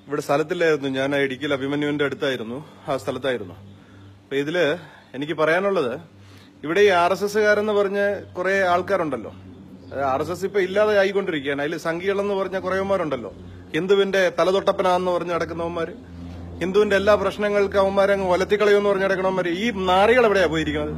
ഇവിടെ സ്ഥലത്തില്ലായിരുന്നു ഞാൻ ഇടുക്കിയിൽ അഭിമന്യുവിന്റെ അടുത്തായിരുന്നു ആ സ്ഥലത്തായിരുന്നു അപ്പൊ ഇതില് എനിക്ക് പറയാനുള്ളത് ഇവിടെ ഈ ആർ എസ് എസ്സുകാരെന്ന് പറഞ്ഞ കുറെ ആൾക്കാരുണ്ടല്ലോ ആർ എസ് എസ് ഇപ്പൊ ഇല്ലാതെ ആയിക്കൊണ്ടിരിക്കുകയാണ് അതിൽ സംഘികളെന്ന് പറഞ്ഞ കുറേമാരുണ്ടല്ലോ ഹിന്ദുവിന്റെ തലതൊട്ടപ്പനാന്ന് പറഞ്ഞ് നടക്കുന്നവന്മാര് ഹിന്ദുവിന്റെ എല്ലാ പ്രശ്നങ്ങൾക്ക് അവന്മാരെ അങ്ങ് ഒലത്തിക്കളയുമെന്ന് പറഞ്ഞ് നടക്കണവന്മാര് ഈ നാറികൾ എവിടെയാ പോയിരിക്കുന്നത്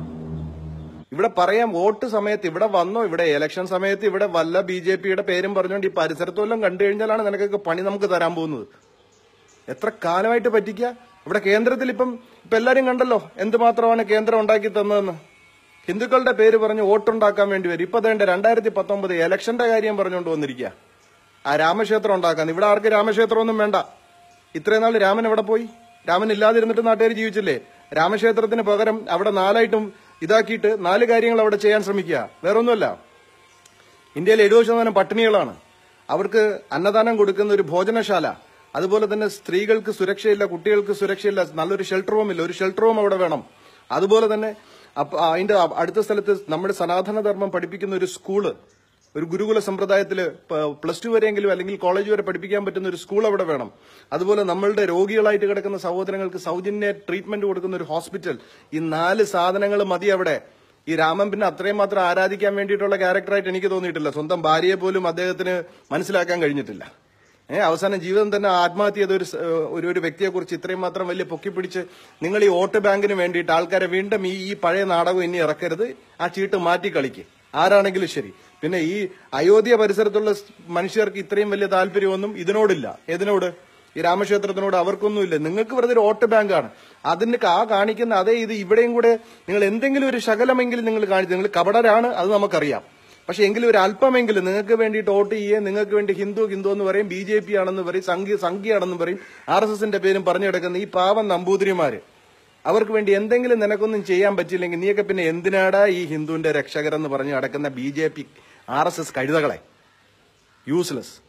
ഇവിടെ പറയാം വോട്ട് സമയത്ത് ഇവിടെ വന്നോ ഇവിടെ ഇലക്ഷൻ സമയത്ത് ഇവിടെ വല്ല ബി ജെ പിയുടെ പേരും പറഞ്ഞുകൊണ്ട് ഈ പരിസരത്ത് വല്ലതും കണ്ടു കഴിഞ്ഞാലാണ് നിനക്കൊക്കെ പണി നമുക്ക് തരാൻ പോകുന്നത് എത്ര കാലമായിട്ട് പറ്റിക്കുക ഇവിടെ കേന്ദ്രത്തിൽ ഇപ്പം ഇപ്പൊ എല്ലാരും കണ്ടല്ലോ എന്തുമാത്രമാണ് കേന്ദ്രം ഉണ്ടാക്കി തന്നതെന്ന് ഹിന്ദുക്കളുടെ പേര് പറഞ്ഞ് വോട്ടുണ്ടാക്കാൻ വേണ്ടി വരും ഇപ്പൊ വേണ്ട രണ്ടായിരത്തി പത്തൊമ്പത് ഇലക്ഷന്റെ കാര്യം പറഞ്ഞുകൊണ്ട് വന്നിരിക്കുക ആ രാമക്ഷേത്രം ഉണ്ടാക്കാൻ ഇവിടെ ആർക്ക് രാമക്ഷേത്രം ഒന്നും വേണ്ട ഇത്രയും നാൾ രാമൻ എവിടെ പോയി രാമൻ ഇല്ലാതിരുന്നിട്ട് നാട്ടുകാർ ജീവിച്ചില്ലേ രാമക്ഷേത്രത്തിന് പകരം അവിടെ നാലായിട്ടും ഇതാക്കിയിട്ട് നാല് കാര്യങ്ങൾ അവിടെ ചെയ്യാൻ ശ്രമിക്കുക വേറൊന്നുമല്ല ഇന്ത്യയിൽ എഴുപത് ശതമാനം പട്ടിണികളാണ് അവർക്ക് അന്നദാനം കൊടുക്കുന്ന ഒരു ഭോജനശാല അതുപോലെ തന്നെ സ്ത്രീകൾക്ക് സുരക്ഷയില്ല കുട്ടികൾക്ക് സുരക്ഷയില്ല നല്ലൊരു ഷെൽട്ടർ റൂം ഇല്ല ഒരു ഷെൽട്ടർ റൂം അവിടെ വേണം അതുപോലെ തന്നെ അപ്പ- അതിന്റെ അടുത്ത സ്ഥലത്ത് നമ്മുടെ സനാതന ധർമ്മം പഠിപ്പിക്കുന്ന ഒരു സ്കൂള് ഒരു ഗുരുകുല സമ്പ്രദായത്തിൽ പ്ലസ് ടു വരെയെങ്കിലും അല്ലെങ്കിൽ കോളേജ് വരെ പഠിപ്പിക്കാൻ പറ്റുന്ന ഒരു സ്കൂൾ അവിടെ വേണം അതുപോലെ നമ്മളുടെ രോഗികളായിട്ട് കിടക്കുന്ന സഹോദരങ്ങൾക്ക് സൗജന്യ ട്രീറ്റ്മെന്റ് കൊടുക്കുന്ന ഒരു ഹോസ്പിറ്റൽ ഈ നാല് സാധനങ്ങൾ മതി അവിടെ ഈ രാമൻ പിന്നെ അത്രയും മാത്രം ആരാധിക്കാൻ വേണ്ടിയിട്ടുള്ള ക്യാരക്ടറായിട്ട് എനിക്ക് തോന്നിയിട്ടില്ല സ്വന്തം ഭാര്യയെ പോലും അദ്ദേഹത്തിന് മനസ്സിലാക്കാൻ കഴിഞ്ഞിട്ടില്ല ഏഹ് അവസാനം ജീവിതം തന്നെ ആത്മഹത്യ ചെയ്ത ഒരു സ- ഒരു ഒരു വ്യക്തിയെ കുറിച്ച് ഇത്രയും മാത്രം വലിയ പൊക്കിപ്പിടിച്ച് നിങ്ങൾ ഈ വോട്ട് ബാങ്കിന് വേണ്ടിയിട്ട് ആൾക്കാരെ വീണ്ടും ഈ ഈ പഴയ നാടകം ഇനി ഇറക്കരുത് ആ ചീട്ട് മാറ്റി കളിക്ക് ആരാണെങ്കിലും ശരി പിന്നെ ഈ അയോധ്യ പരിസരത്തുള്ള സ് മനുഷ്യർക്ക് ഇത്രയും വലിയ താല്പര്യമൊന്നും ഇതിനോടില്ല ഏതിനോട് ഈ രാമക്ഷേത്രത്തിനോട് അവർക്കൊന്നുമില്ല നിങ്ങൾക്ക് വെറുതെ ഒരു വോട്ട് ബാങ്കാണ് അതിന് ആ കാണിക്കുന്ന അതേ ഇത് ഇവിടെയും കൂടെ നിങ്ങൾ എന്തെങ്കിലും ഒരു ശകലമെങ്കിലും നിങ്ങൾ കാണിച്ചു നിങ്ങൾ കപടരാണ് അത് നമുക്കറിയാം പക്ഷെ എങ്കിലും ഒരു അല്പമെങ്കിലും നിങ്ങൾക്ക് വേണ്ടിയിട്ട് വോട്ട് ചെയ്യുകയും നിങ്ങൾക്ക് വേണ്ടി ഹിന്ദു ഹിന്ദു എന്ന് പറയും ബി ജെ പി ആണെന്ന് പറയും സംഘി സംഘിയാണെന്ന് പറയും ആർ എസ് എസിന്റെ പേരും പറഞ്ഞു കിടക്കുന്ന ഈ പാവം നമ്പൂതിരിമാര് അവർക്ക് വേണ്ടി എന്തെങ്കിലും നിനക്കൊന്നും ചെയ്യാൻ പറ്റില്ലെങ്കിൽ നീയൊക്കെ പിന്നെ എന്തിനാടാ ഈ ഹിന്ദുവിന്റെ രക്ഷകരെന്ന് പറഞ്ഞ് നടക്കുന്ന B J P R S S കഴുതകളെ യൂസ്ലെസ്